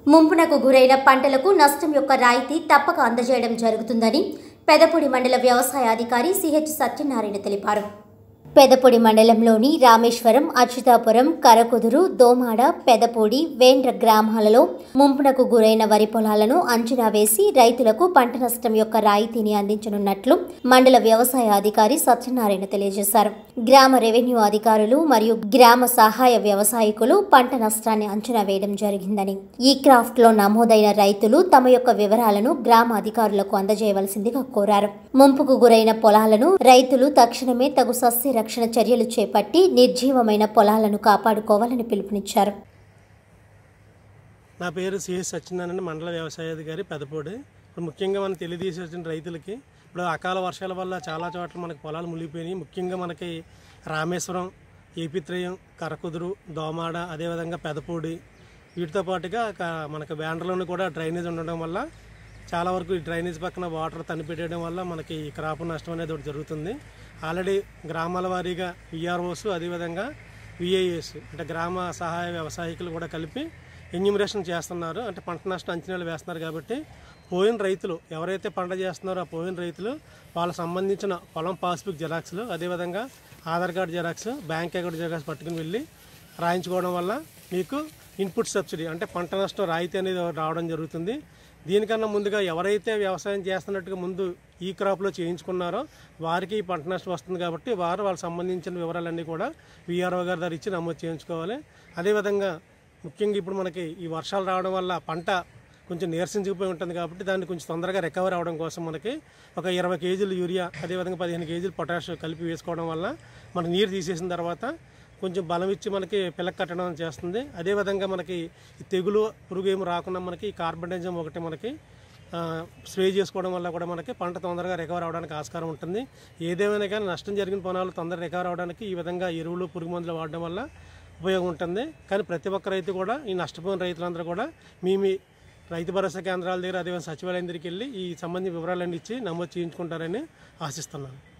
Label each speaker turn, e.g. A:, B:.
A: ముంపునకు గురైన పంటలకు నష్టం యొక్క రాయితీ తప్పక అందజేయడం జరుగుతుందని పెదపూడి మండల వ్యవసాయ అధికారి సిహెచ్ సత్యనారాయణ తెలిపారు పెదపొడి మండలంలోని రామేశ్వరం అచ్యుతాపురం కరకుదురు దోమాడ పెదపూడి వేండ్ర గ్రామాలలో ముంపునకు గురైన వరి పొలాలను అంచనా వేసి రైతులకు పంట నష్టం యొక్క రాయితీని అందించనున్నట్లు మండల వ్యవసాయ అధికారి సత్యనారాయణ తెలియజేశారు గ్రామ రెవెన్యూ అధికారులు మరియు గ్రామ సహాయ వ్యవసాయకులు పంట నష్టాన్ని అంచనా వేయడం జరిగిందని ఈ క్రాఫ్ట్ లో నమోదైన రైతులు తమ యొక్క వివరాలను గ్రామ అధికారులకు అందజేయవలసిందిగా కోరారు ముంపుకు గురైన పొలాలను రైతులు తక్షణమే తగు సస్య రక్షణ చర్యలు చేపట్టి నిర్జీవమైన పొలాలను కాపాడుకోవాలని పిలుపునిచ్చారు
B: నా పేరు సిఎస్ సత్యనారాయణ మండల వ్యవసాయాధికారి పెదపూడి ఇప్పుడు ముఖ్యంగా మనం తెలియజేసి వచ్చిన రైతులకి ఇప్పుడు అకాల వర్షాల వల్ల చాలా చోట్ల మనకి పొలాలు మునిగిపోయినాయి ముఖ్యంగా మనకి రామేశ్వరం ఏపిత్రయం కరకుదురు దోమాడ అదేవిధంగా పెదపూడి వీటితో పాటుగా క- మనకి బ్యాండ్రలోని కూడా డ్రైనేజ్ ఉండడం వల్ల చాలా వరకు ఈ డ్రైనేజ్ పక్కన వాటర్ తనిపెట్టడం వల్ల మనకి ఈ క్రాప్ నష్టం అనేది ఒకటి జరుగుతుంది ఆల్రెడీ గ్రామాల వారీగా విఆర్ఓస్ అదేవిధంగా విఐఎస్ అంటే గ్రామ సహాయ వ్యవసాయకులు కూడా కలిపి ఎన్యూమరేషన్ చేస్తున్నారు అంటే పంట నష్టం అంచనాలు వేస్తున్నారు కాబట్టి పోయిన రైతులు ఎవరైతే పంట చేస్తున్నారో ఆ పోయిన రైతులు వాళ్ళకి సంబంధించిన పొలం పాస్బుక్ జిరాక్స్లు అదేవిధంగా Aadhaar card xerox bank account xerox పట్టుకుని వెళ్ళి రాయించుకోవడం వల్ల మీకు ఇన్పుట్ సబ్సిడీ అంటే పంట నష్టం రాయితీ అనేది రావడం జరుగుతుంది దీనికన్నా ముందుగా ఎవరైతే వ్యవసాయం చేస్తున్నట్టుగా ముందు ఈ క్రాప్లో చేయించుకున్నారో వారికి ఈ పంట నష్టం వస్తుంది కాబట్టి వారు వాళ్ళకి సంబంధించిన వివరాలన్నీ కూడా విఆర్ఓ గారి దగ్గర ఇచ్చి నమోదు చేయించుకోవాలి అదేవిధంగా ముఖ్యంగా ఇప్పుడు మనకి ఈ వర్షాలు రావడం వల్ల పంట కొంచెం నీరసించుకుపోయి ఉంటుంది కాబట్టి దాన్ని కొంచెం తొందరగా రికవర్ అవడం కోసం మనకి ఒక ఇరవై కేజీలు యూరియా అదేవిధంగా పదిహేను కేజీలు పొటాష్ కలిపి వేసుకోవడం వల్ల మనకి నీరు తీసేసిన తర్వాత కొంచెం బలం ఇచ్చి మనకి పిల్లక కట్టడం చేస్తుంది అదేవిధంగా మనకి ఈ తెగులు పురుగు ఏమి రాకుండా మనకి ఈ కార్బనైజం ఒకటి మనకి ఆ, స్ప్రే చేసుకోవడం వల్ల కూడా మనకి పంట తొందరగా రికవర్ అవడానికి ఆస్కారం ఉంటుంది ఏదేమైనా కానీ నష్టం జరిగిన పొలాలు తొందరగా రికవర్ అవడానికి ఈ విధంగా ఎరువులు పురుగు మందులు వాడడం వల్ల ఉపయోగం ఉంటుంది కానీ ప్రతి ఒక్క రైతు కూడా ఈ నష్టపోయిన రైతులందరూ కూడా మీ మీ రైతు భరోసా కేంద్రాల దగ్గర అదేవిధంగా సచివాలయం దగ్గరికి వెళ్ళి ఈ సంబంధించిన వివరాలన్నీ ఇచ్చి నమోదు చేయించుకుంటారని ఆశిస్తున్నాను